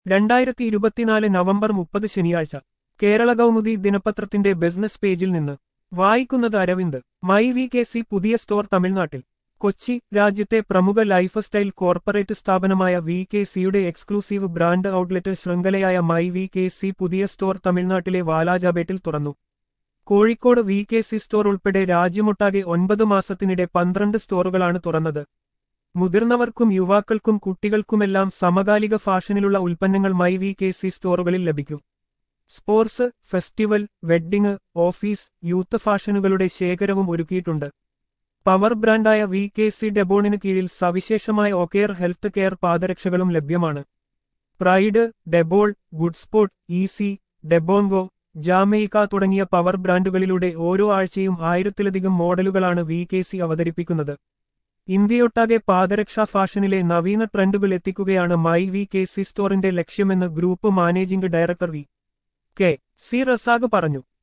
രണ്ടായിരത്തി ഇരുപത്തിനാല് നവംബർ മുപ്പത് ശനിയാഴ്ച കേരള കൗമുദി ദിനപത്രത്തിന്റെ ബിസിനസ് പേജിൽ നിന്ന് വായിക്കുന്നത് Aravind my V K C പുതിയ സ്റ്റോർ തമിഴ്നാട്ടിൽ കൊച്ചി രാജ്യത്തെ പ്രമുഖ ലൈഫ് സ്റ്റൈൽ കോർപ്പറേറ്റ് സ്ഥാപനമായ വി കെ സിയുടെ എക്സ്ക്ലൂസീവ് ബ്രാൻഡ് ഔട്ട്ലെറ്റ് ശൃംഖലയായ മൈ വി കെ സി പുതിയ സ്റ്റോർ തമിഴ്നാട്ടിലെ വാലാജാബേട്ടിൽ തുറന്നു Kozhikode V K C store ഉൾപ്പെടെ രാജ്യമൊട്ടാകെ ഒൻപത് മാസത്തിനിടെ പന്ത്രണ്ട് സ്റ്റോറുകളാണ് തുറന്നത് മുതിർന്നവർക്കും യുവാക്കൾക്കും കുട്ടികൾക്കുമെല്ലാം സമകാലിക ഫാഷനിലുള്ള ഉൽപ്പന്നങ്ങൾ മൈ വി കെ സി സ്റ്റോറുകളിൽ ലഭിക്കും sports festival wedding office youth ഫാഷനുകളുടെ ശേഖരവും ഒരുക്കിയിട്ടുണ്ട് പവർ ബ്രാൻഡായ വി കെ സി ഡെബോണിന് കീഴിൽ സവിശേഷമായ ഒക്കെയർ ഹെൽത്ത് കെയർ പാദരക്ഷകളും ലഭ്യമാണ് പ്രൈഡ് ഡെബോൾ good spot easy Debongo Jamaica തുടങ്ങിയ പവർ ബ്രാൻഡുകളിലൂടെ ഓരോ ആഴ്ചയും ആയിരത്തിലധികം മോഡലുകളാണ് വി കെ സി അവതരിപ്പിക്കുന്നത് ഇന്ത്യയൊട്ടാകെ പാദരക്ഷാ ഫാഷനിലെ നവീന ട്രെൻഡുകൾ എത്തിക്കുകയാണ് മൈ വി കെ സി സ്റ്റോറിന്റെ ലക്ഷ്യമെന്ന് group managing director V K C Razak പറഞ്ഞു